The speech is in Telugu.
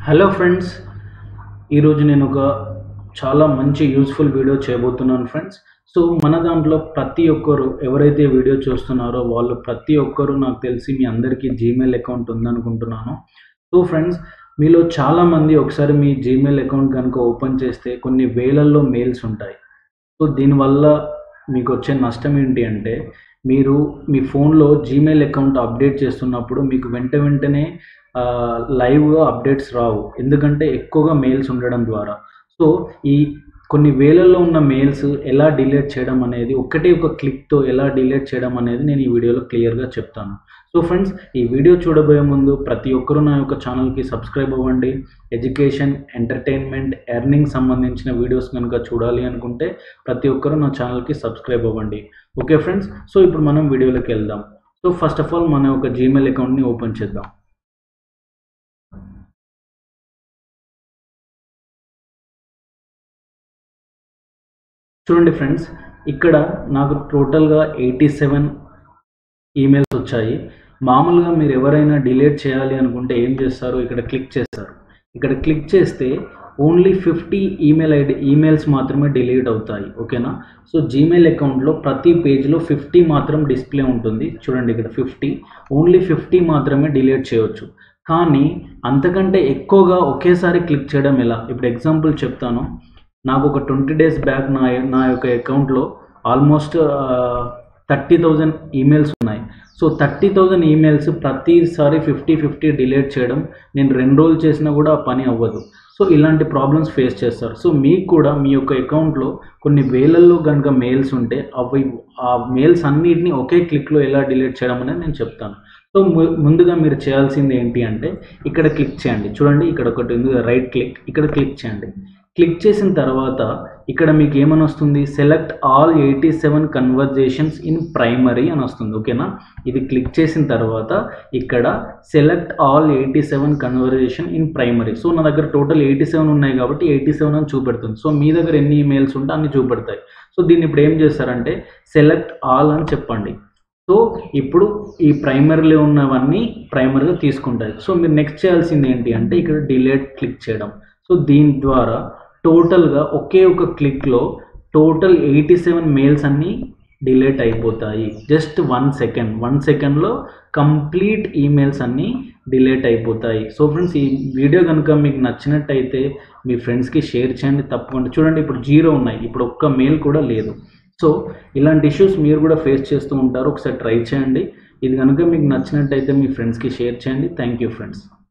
హలో ఫ్రెండ్స్ ఈరోజు నేను ఒక చాలా మంచి యూస్ఫుల్ వీడియో చేయబోతున్నాను ఫ్రెండ్స్ సో మన దాంట్లో ప్రతి ఒక్కరు ఎవరైతే వీడియో చూస్తున్నారో వాళ్ళు ప్రతి ఒక్కరు నాకు తెలిసి మీ అందరికీ జీమెయిల్ అకౌంట్ ఉందనుకుంటున్నాను సో ఫ్రెండ్స్ మీలో చాలామంది ఒకసారి మీ జీమెయిల్ అకౌంట్ కనుక ఓపెన్ చేస్తే కొన్ని వేలల్లో మెయిల్స్ ఉంటాయి సో దీనివల్ల మీకు వచ్చే నష్టం ఏంటి అంటే మీరు మీ ఫోన్లో జీమెయిల్ అకౌంట్ అప్డేట్ చేస్తున్నప్పుడు మీకు వెంట వెంటనే లైవ్గా అప్డేట్స్ రావు ఎందుకంటే ఎక్కువగా మెయిల్స్ ఉండడం ద్వారా సో ఈ కొన్ని వేలల్లో ఉన్న మెయిల్స్ ఎలా డిలీట్ చేయడం అనేది ఒక్కటే ఒక క్లిక్తో ఎలా డిలీట్ చేయడం అనేది నేను ఈ వీడియోలో క్లియర్గా చెప్తాను సో ఫ్రెండ్స్ ఈ వీడియో చూడబోయే ముందు ప్రతి ఒక్కరూ నా యొక్క ఛానల్కి సబ్స్క్రైబ్ అవ్వండి ఎడ్యుకేషన్ ఎంటర్టైన్మెంట్ ఎర్నింగ్ సంబంధించిన వీడియోస్ కనుక చూడాలి అనుకుంటే ప్రతి ఒక్కరూ నా ఛానల్కి సబ్స్క్రైబ్ అవ్వండి ఓకే ఫ్రెండ్స్ సో ఇప్పుడు మనం వీడియోలోకి వెళ్దాం సో ఫస్ట్ ఆఫ్ ఆల్ మన ఒక జీమెయిల్ అకౌంట్ని ఓపెన్ చేద్దాం చూడండి ఫ్రెండ్స్ ఇక్కడ నాకు టోటల్గా ఎయిటీ సెవెన్ ఈమెయిల్స్ వచ్చాయి మామూలుగా మీరు ఎవరైనా డిలీట్ చేయాలి అనుకుంటే ఏం చేస్తారు ఇక్కడ క్లిక్ చేస్తారు ఇక్కడ క్లిక్ చేస్తే only fifty email ID emails మాత్రమే డిలీట్ అవుతాయి ఓకేనా సో జీమెయిల్ అకౌంట్లో ప్రతి పేజ్లో ఫిఫ్టీ మాత్రం డిస్ప్లే ఉంటుంది చూడండి ఇక్కడ ఫిఫ్టీ ఓన్లీ ఫిఫ్టీ మాత్రమే డిలీట్ చేయవచ్చు కానీ అంతకంటే ఎక్కువగా ఒకేసారి క్లిక్ చేయడం ఎలా ఇప్పుడు ఎగ్జాంపుల్ చెప్తాను నాకు ఒక ట్వంటీ డేస్ బ్యాక్ నా నా యొక్క అకౌంట్లో ఆల్మోస్ట్ థర్టీ థౌజండ్ ఈమెయిల్స్ ఉన్నాయి సో థర్టీ థౌజండ్ ఈమెయిల్స్ ప్రతిసారి ఫిఫ్టీ ఫిఫ్టీ డిలీట్ చేయడం నేను రెండు రోజులు చేసినా కూడా ఆ పని అవ్వదు సో ఇలాంటి ప్రాబ్లమ్స్ ఫేస్ చేస్తారు సో మీకు కూడా మీ యొక్క అకౌంట్లో కొన్ని వేలల్లో కనుక మెయిల్స్ ఉంటే అవి ఆ మెయిల్స్ అన్నిటిని ఒకే క్లిక్లో ఎలా డిలీట్ చేయడం అనేది నేను చెప్తాను సో ముందుగా మీరు చేయాల్సింది ఏంటి అంటే ఇక్కడ క్లిక్ చేయండి చూడండి ఇక్కడ ఒకటి ఉంది రైట్ క్లిక్ ఇక్కడ క్లిక్ చేయండి క్లిక్ చేసిన తర్వాత ఇక్కడ మీకు ఏమని వస్తుంది select all eighty seven conversations in primary అని వస్తుంది ఓకేనా ఇది క్లిక్ చేసిన తర్వాత ఇక్కడ select all eighty seven conversation in primary so నా దగ్గర టోటల్ ఎయిటీ సెవెన్ ఉన్నాయి కాబట్టి ఎయిటీ సెవెన్ అని చూపెడుతుంది సో మీ దగ్గర ఎన్ని ఈమెయిల్స్ ఉంటే అన్ని చూపెడతాయి సో దీన్ని ఇప్పుడు ఏం చేస్తారంటే సెలెక్ట్ ఆల్ అని చెప్పండి సో ఇప్పుడు ఈ ప్రైమరీలో ఉన్నవన్నీ ప్రైమరీగా తీసుకుంటాయి సో మీరు నెక్స్ట్ చేయాల్సింది ఏంటి అంటే ఇక్కడ డిలేట్ క్లిక్ చేయడం సో దీని ద్వారా టోటల్గా ఒకే ఒక క్లిక్లో టోటల్ ఎయిటీ సెవెన్ మెయిల్స్ అన్నీ డిలేట్ అయిపోతాయి జస్ట్ వన్ సెకండ్ వన్ సెకండ్లో కంప్లీట్ ఈమెయిల్స్ అన్నీ డిలేట్ అయిపోతాయి సో ఫ్రెండ్స్ ఈ వీడియో కనుక మీకు నచ్చినట్టయితే మీ ఫ్రెండ్స్కి షేర్ చేయండి తప్పకుండా చూడండి ఇప్పుడు జీరో ఉన్నాయి ఇప్పుడు ఒక్క మెయిల్ కూడా లేదు సో ఇలాంటి ఇష్యూస్ మీరు కూడా ఫేస్ చేస్తూ ఉంటారు ఒకసారి ట్రై చేయండి ఇది కనుక మీకు నచ్చినట్టయితే మీ ఫ్రెండ్స్కి షేర్ చేయండి థ్యాంక్ యూ ఫ్రెండ్స్